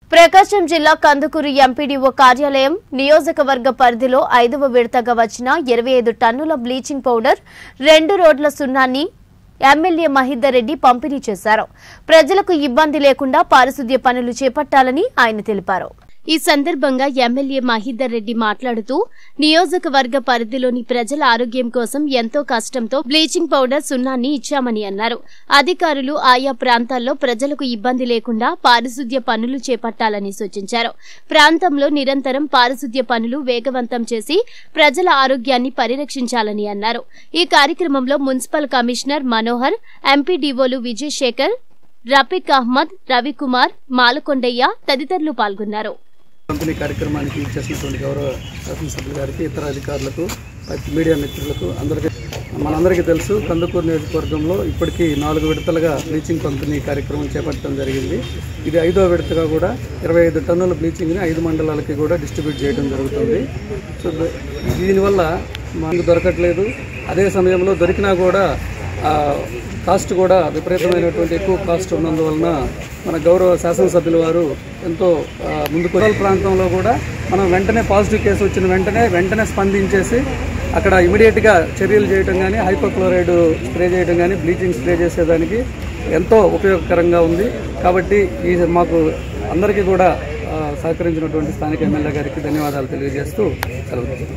ప్రకాశం జిల్లా కందుకూరు ఎంపీడీఓ కార్యాలయం నియోజకవర్గ పరిధిలో ఐదవ విడతగా వచ్చిన ఇరవై ఐదు టన్నుల బ్లీచింగ్ పౌడర్ రెండు రోడ్ల సున్నాన్ని ఎమ్మెల్యే మహిద్దర్ రెడ్డి పంపిణీ చేశారు ప్రజలకు ఇబ్బంది లేకుండా పారిశుద్ధ్య పనులు చేపట్టాలని ఆయన తెలిపారు ఈ సందర్భంగా ఎమ్మెల్యే మహిద్దర్ రెడ్డి మాట్లాడుతూ నియోజకవర్గ పరిధిలోని ప్రజల ఆరోగ్యం కోసం ఎంతో కష్టంతో బ్లీచింగ్ పౌడర్ సున్నాన్ని ఇచ్చామని అన్నారు అధికారులు ఆయా ప్రాంతాల్లో ప్రజలకు ఇబ్బంది లేకుండా పారిశుద్ధ్య పనులు చేపట్టాలని సూచించారు ప్రాంతంలో నిరంతరం పారిశుద్ధ్య పనులు వేగవంతం చేసి ప్రజల ఆరోగ్యాన్ని పరిరక్షించాలని అన్నారు ఈ కార్యక్రమంలో మున్సిపల్ కమిషనర్ మనోహర్ ఎంపీడీఓలు విజయ్ శేఖర్ రఫీక్ అహ్మద్ రవికుమార్ మాలకొండయ్య తదితరులు పాల్గొన్నారు పంపిణీ కార్యక్రమానికి ఇచ్చేసినటువంటి గౌరవ శాసనసభ్యుల గారికి ఇతర అధికారులకు ప్రతి మీడియా మిత్రులకు అందరికీ మనందరికీ తెలుసు కందుకూరు నియోజకవర్గంలో ఇప్పటికీ నాలుగు విడతలుగా బ్లీచింగ్ పంపిణీ కార్యక్రమం చేపట్టడం జరిగింది ఇది ఐదో విడతగా కూడా ఇరవై ఐదు టన్నుల బ్లీచింగ్ని ఐదు మండలాలకి కూడా డిస్ట్రిబ్యూట్ చేయడం జరుగుతుంది సో ద- దీనివల్ల మనకు దొరకట్లేదు అదే సమయంలో దొరికినా కూడా ఆ, కాస్ట్ కూడా విపరీతమైనటువంటి ఎక్కువ కాస్ట్ ఉన్నందువలన మన గౌరవ శాసనసభ్యుల వారు ఎంతో ఆ, ముందుకు రూరల్ ప్రాంతంలో కూడా మనం వెంటనే పాజిటివ్ కేసు వచ్చిన వెంటనే వెంటనే స్పందించేసి అక్కడ ఇమీడియట్గా చర్యలు చేయడం కానీ హైపోక్లోరైడ్ స్ప్రే చేయడం కానీ బ్లీచింగ్ స్ప్రే చేసేదానికి ఎంతో ఉపయోగకరంగా ఉంది కాబట్టి ఈ మాకు అందరికీ కూడా ఆ, సహకరించినటువంటి స్థానిక ఎమ్మెల్యే గారికి ధన్యవాదాలు తెలియజేస్తూ సెలవు